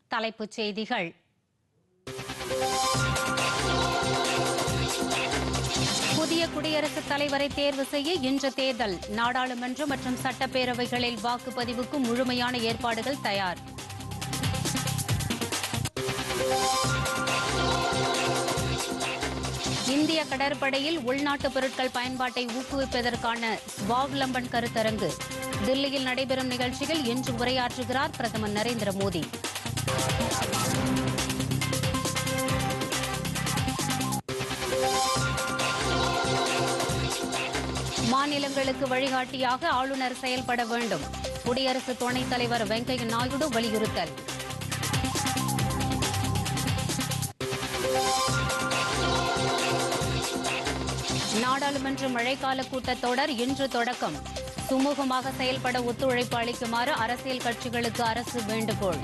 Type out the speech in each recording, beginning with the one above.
தலைப்புச் செய்திகள் புதிய குடியரசுத் தலைவரை தேர்வு செய்ய இன்று தேர்தல் நாடாளுமன்ற மற்றும் சட்டப்பேரவைகளில் வாக்குப்பதிவுக்கு முழுமையான ஏற்பாடுகள் தயார் இந்திய கடற்படையில் உள்நாட்டு பொருட்கள் பயன்பாட்டை ஊக்குவிப்பதற்கான ஸ்வாவ்லம்பன் கருத்தரங்கு தில்லியில் நடைபெறும் நிகழ்ச்சியில் இன்று உரையாற்றுகிறார் பிரதமர் நரேந்திர மோடி மாநிலங்களுக்கு வழிகாட்டியாக ஆளுநர் செயல்பட வேண்டும் குடியரசு துணைத் தலைவர் வெங்கையா நாயுடு வலியுறுத்தல் நாடாளுமன்ற மழைக்கால கூட்டத்தொடர் இன்று தொடக்கம் சுமூகமாக செயல்பட ஒத்துழைப்பு அளிக்குமாறு அரசியல் கட்சிகளுக்கு அரசு வேண்டுகோள்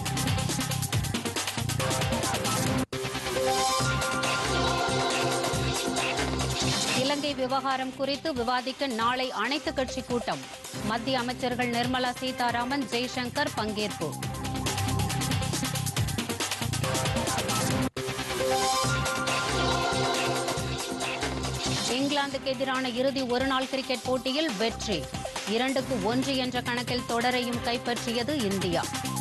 இலங்கை விவகாரம் குறித்து விவாதிக்க நாளை அனைத்து கட்சி கூட்டம் மத்திய அமைச்சர்கள் நிர்மலா சீதாராமன் ஜெய்சங்கர் பங்கேற்பு இங்கிலாந்துக்கு எதிரான இறுதி ஒருநாள் கிரிக்கெட் போட்டியில் வெற்றி இரண்டுக்கு ஒன்று என்ற கணக்கில் தொடரையும் கைப்பற்றியது இந்தியா